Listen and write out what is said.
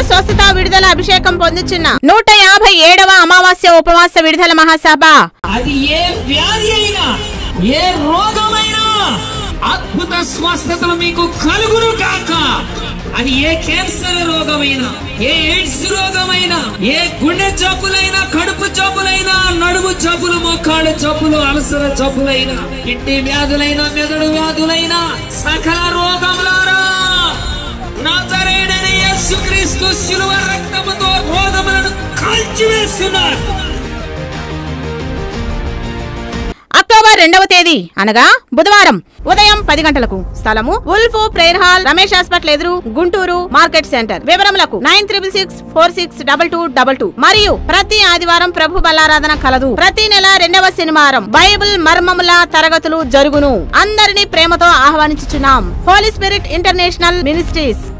స్వస్థత విడుదల అభిషేకం పొందుచున్న నూట యాభై ఏడవ అమావాస్య ఉపవాస విడుదల మహాసభ అది ఏ వ్యాధి అయినా ఏ రోగమైనా అద్భుత స్వస్థతలు మీకు కలుగును కాక అది ఏ క్యాన్సర్ రోగమైనా ఏ ఎయిడ్స్ రోగమైనా ఏ గుండె జబ్బులైనా కడుపు జబ్బులైనా నడుము జబ్బులు మోకాళ్ళ జబ్బులు అలసర జబ్బులైనా కిడ్నీ వ్యాధులైనా మెదడు వ్యాధులైనా సకల రోగములారా నజరేయుడైన యేసుక్రీస్తు శిలువ రక్తముతో రోగములను కాల్చివేస్తున్నారు అక్టోబర్ రెండవ తేదీ అనగా బుధవారం ఉదయం పది గంటలకు స్థలము ఉల్ఫ్ ప్రేయర్ హాల్ రమేష్ హాస్పిటల్ ఎదురు గుంటూరు మార్కెట్ సెంటర్ వివరములకు nine triple six four six double two double two మరియు ప్రతి ఆదివారం ప్రభు బలారాధన కలదు ప్రతి నెల రెండవ శనివారం బైబిల్ మర్మముల తరగతులు జరుగును అందరినీ ప్రేమతో ఆహ్వానించుచున్నాం హోలీ స్పిరిట్ ఇంటర్నేషనల్ మినిస్ట్రీస్